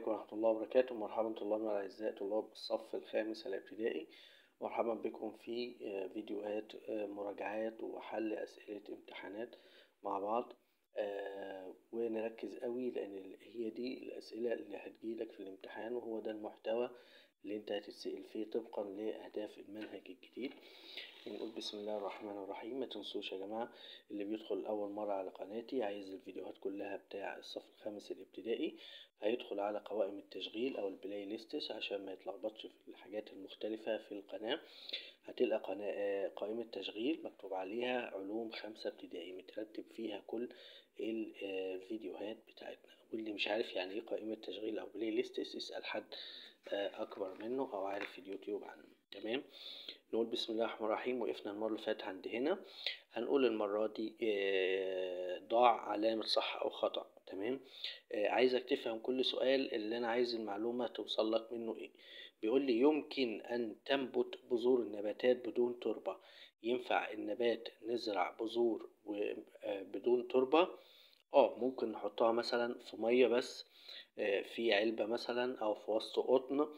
عليكم ورحمة الله وبركاته مرحبا طلابنا الأعزاء طلاب الصف الخامس الابتدائي مرحبا بكم في آه، فيديوهات آه، مراجعات وحل أسئلة امتحانات مع بعض آه، ونركز قوي لأن هي دي الأسئلة اللي هتجيلك في الامتحان وهو ده المحتوى اللي انت هتتسأل فيه طبقا لأهداف المنهج الجديد نقول بسم الله الرحمن الرحيم ما تنسوش يا جماعة اللي بيدخل أول مرة على قناتي عايز الفيديوهات كلها بتاع الصف الخامس الابتدائي هيدخل على قوائم التشغيل أو البلاي ليستس عشان ما يتلخبطش في الحاجات المختلفة في القناة هتلقى قناة آه، قائمة تشغيل مكتوب عليها علوم خمسة ابتدائي مترتب فيها كل الفيديوهات بتاعتنا واللي مش عارف يعني ايه قائمة تشغيل أو بلاي ليستس اسأل حد آه، أكبر منه أو عارف اليوتيوب عنه تمام نقول بسم الله الرحمن الرحيم وقفنا المرة اللي فاتت عند هنا هنقول المرة دي آه، ضع علامة صح أو خطأ تمام آه، عايزك تفهم كل سؤال اللي أنا عايز المعلومة توصل لك منه إيه بيقول لي يمكن أن تنبت بذور النباتات بدون تربة ينفع النبات نزرع بذور و- آه، بدون تربة اه ممكن نحطها مثلا في مية بس آه، في علبة مثلا أو في وسط قطن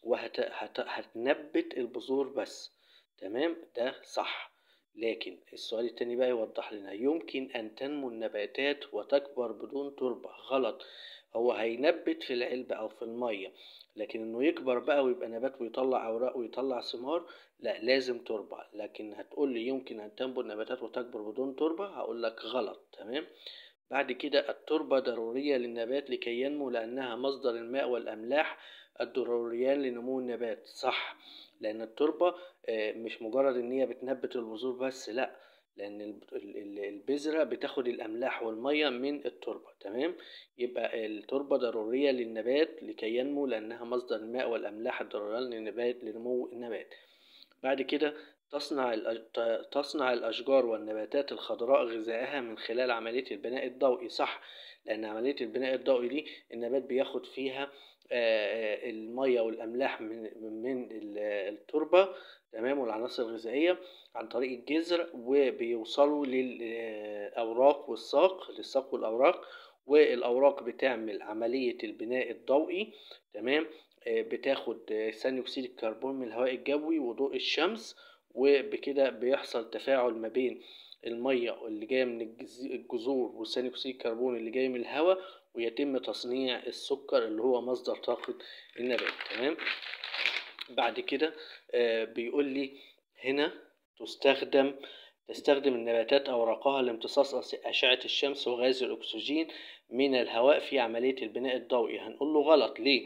وهتنبت البذور بس تمام ده صح لكن السؤال التاني بقى يوضح لنا يمكن أن تنمو النباتات وتكبر بدون تربة غلط هو هينبت في العلبة أو في المية لكن إنه يكبر بقى ويبقى نبات ويطلع أوراق ويطلع ثمار لا لازم تربة لكن هتقول لي يمكن أن تنبت النباتات وتكبر بدون تربة هقول لك غلط تمام بعد كده التربة ضرورية للنبات لكي ينمو لأنها مصدر الماء والأملاح الضروريان لنمو النبات صح لأن التربة آه، مش مجرد إن هي بتنبت البذور بس لأ لأن الب- ال- ال- البذرة بتاخد الأملاح والمية من التربة تمام يبقى التربة ضرورية للنبات لكي ينمو لأنها مصدر الماء والأملاح الضروريان للنبات لنمو النبات بعد كده تصنع الأج... ت- تصنع الأشجار والنباتات الخضراء غذائها من خلال عملية البناء الضوئي صح لأن عملية البناء الضوئي دي النبات بياخد فيها آه، آه، المية والأملاح من من ال- التربة تمام والعناصر الغذائية عن طريق الجذر وبيوصلوا للأوراق والساق للساق والأوراق والأوراق بتعمل عملية البناء الضوئي تمام آه، بتاخد آه، ثاني أكسيد الكربون من الهواء الجوي وضوء الشمس وبكده بيحصل تفاعل ما بين المية اللي جاية من الجز- الجذور وثاني أكسيد الكربون اللي جاي من الهواء ويتم تصنيع السكر اللي هو مصدر طاقة النبات تمام بعد كده آه، بيقول لي هنا تستخدم تستخدم النباتات أوراقها لامتصاص أس- أشعة الشمس وغاز الأكسجين من الهواء في عملية البناء الضوئي هنقول له غلط ليه؟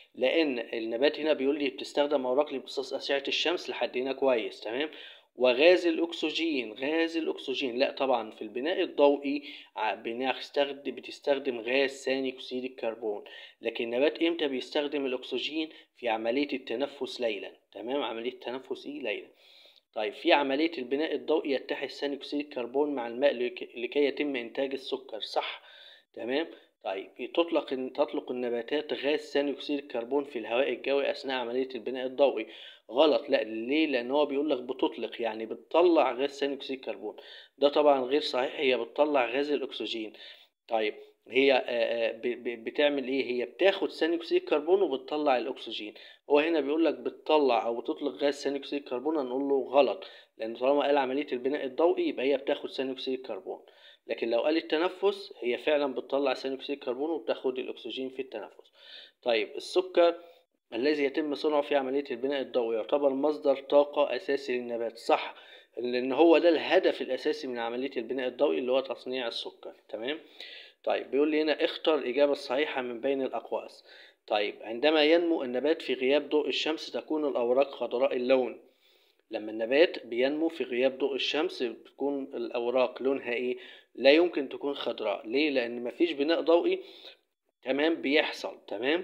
لأن النبات هنا بيقول لي بتستخدم أوراق لامتصاص أشعة الشمس لحد هنا كويس تمام وغاز الأكسجين غاز الأكسجين لا طبعا في البناء الضوئي ع- بنستخدم بتستخدم غاز ثاني أكسيد الكربون لكن النبات إمتى بيستخدم الأكسجين في عملية التنفس ليلا تمام عملية التنفس إيه ليلا طيب في عملية البناء الضوئي يتحد ثاني أكسيد الكربون مع الماء لك- لكي يتم إنتاج السكر صح تمام طيب تطلق تطلق النباتات غاز ثاني أكسيد الكربون في الهواء الجوي أثناء عملية البناء الضوئي غلط لا ليه لأن هو بيقول لك بتطلق يعني بتطلع غاز ثاني أكسيد الكربون ده طبعا غير صحيح هي بتطلع غاز الأكسجين طيب هي آه، آه، ب- ب- بتعمل ايه هي بتاخد ثاني اكسيد الكربون وبتطلع الاكسجين هو هنا بيقول لك بتطلع او بتطلق غاز ثاني اكسيد الكربون هنقول له غلط لان طالما قال عمليه البناء الضوئي يبقى هي بتاخد ثاني اكسيد الكربون لكن لو قال التنفس هي فعلا بتطلع ثاني اكسيد الكربون وبتاخد الاكسجين في التنفس طيب السكر الذي يتم صنعه في عمليه البناء الضوئي يعتبر مصدر طاقه اساسي للنبات صح لان هو ده الهدف الاساسي من عمليه البناء الضوئي اللي هو تصنيع السكر تمام طيب بيقول لي هنا اختر الإجابة الصحيحة من بين الأقواس طيب عندما ينمو النبات في غياب ضوء الشمس تكون الأوراق خضراء اللون لما النبات بينمو في غياب ضوء الشمس بتكون الأوراق لونها إيه؟ لا يمكن تكون خضراء ليه؟ لأن مفيش بناء ضوئي تمام بيحصل تمام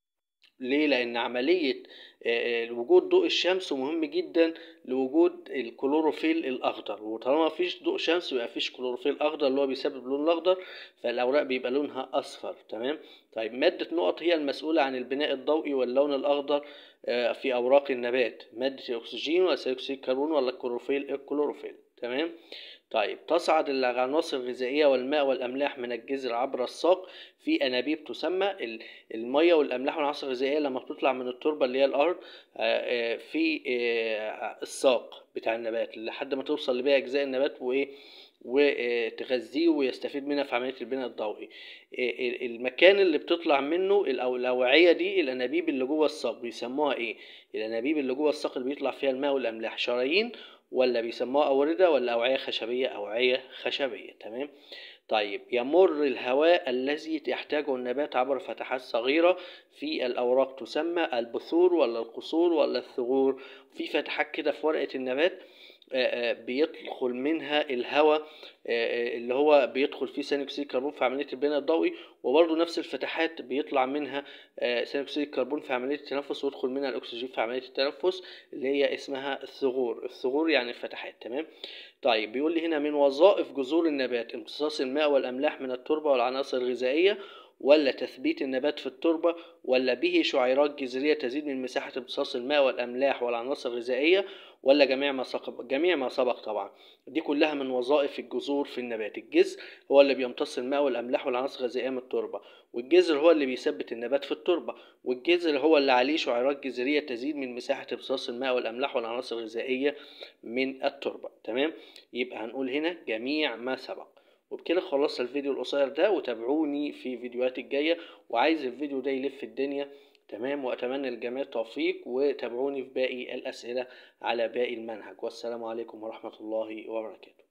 ليه؟ لأن عملية آه، آه، وجود ضوء الشمس مهم جدا لوجود الكلوروفيل الأخضر وطالما مفيش ضوء شمس يبقى مفيش كلوروفيل أخضر اللي هو بيسبب اللون الأخضر فالأوراق بيبقى لونها أصفر تمام طيب مادة نقط هي المسؤولة عن البناء الضوئي واللون الأخضر آه، في أوراق النبات مادة الأكسجين ولا ثاني أكسيد الكربون ولا الكلوروفيل الكلوروفيل تمام طيب تصعد العناصر الغذائية والماء والأملاح من الجذر عبر الساق في أنابيب تسمى ال- المية والأملاح والعناصر الغذائية لما بتطلع من التربة اللي هي الأرض آه، آه، في آه، الساق بتاع النبات لحد ما توصل لباقي أجزاء النبات وإيه وتغذيه ويستفيد منها في عملية البناء الضوئي إيه المكان اللي بتطلع منه ال- أو الأوعية دي الأنابيب اللي جوه الساق بيسموها إيه؟ الأنابيب اللي جوه الساق اللي بيطلع فيها الماء والأملاح شرايين ولا بيسموها أوردة ولا أوعية خشبية أوعية خشبية تمام؟ طيب يمر الهواء الذي يحتاجه النبات عبر فتحات صغيرة في الأوراق تسمى البثور ولا القصور ولا الثغور في فتحات كده في ورقة النبات آه، آه، بيدخل منها الهواء آه، آه، اللي هو بيدخل فيه ثاني اكسيد الكربون في عمليه البناء الضوئي وبرضه نفس الفتحات بيطلع منها آه، ثاني اكسيد الكربون في عمليه التنفس ويدخل منها الاكسجين في عمليه التنفس اللي هي اسمها الثغور الثغور يعني الفتحات تمام طيب بيقول لي هنا من وظائف جذور النبات امتصاص الماء والاملاح من التربه والعناصر الغذائيه ولا تثبيت النبات في التربة ولا به شعيرات جذرية تزيد من مساحة امتصاص الماء والأملاح والعناصر الغذائية ولا جميع ما سبق جميع ما سبق طبعا دي كلها من وظائف الجذور في النبات الجذر هو اللي بيمتص الماء والأملاح والعناصر الغذائية من التربة والجذر هو اللي بيثبت النبات في التربة والجذر هو اللي عليه شعيرات جذرية تزيد من مساحة امتصاص الماء والأملاح والعناصر الغذائية من التربة تمام يبقى هنقول هنا جميع ما سبق وبكده خلصت الفيديو القصير ده وتابعوني في فيديوهات الجاية وعايز الفيديو ده يلف الدنيا تمام وأتمنى للجميع التوفيق وتابعوني في باقي الأسئلة على باقي المنهج والسلام عليكم ورحمة الله وبركاته